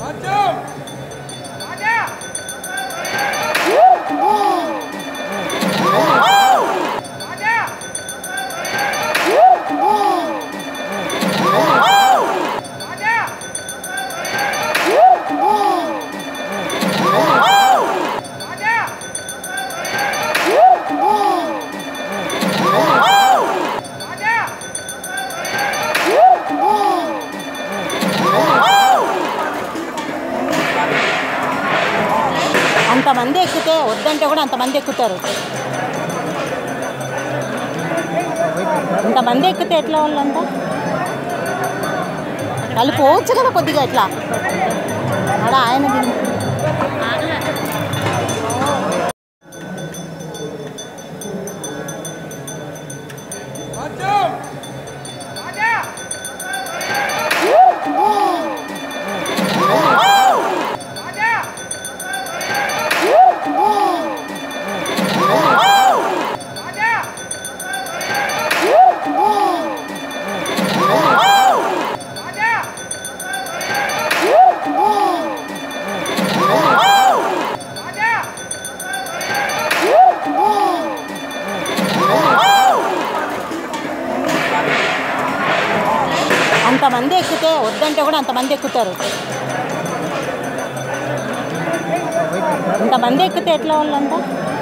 అంతమంది ఎక్కితే వద్దంటే కూడా అంతమంది ఎక్కుతారు ఇంతమంది ఎక్కితే ఎట్లా వాళ్ళంతా వాళ్ళు పోవచ్చు కదా కొద్దిగా ఇట్లా అక్కడ ఆయన దిగు. అంతమంది ఎక్కితే వద్దంటే కూడా అంతమంది ఎక్కుతారు ఇంతమంది ఎక్కితే ఎట్లా వాళ్ళంతా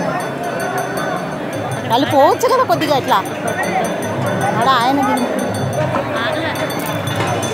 వాళ్ళు పోవచ్చు కదా కొద్దిగా ఇట్లా అక్కడ ఆయన దిగు.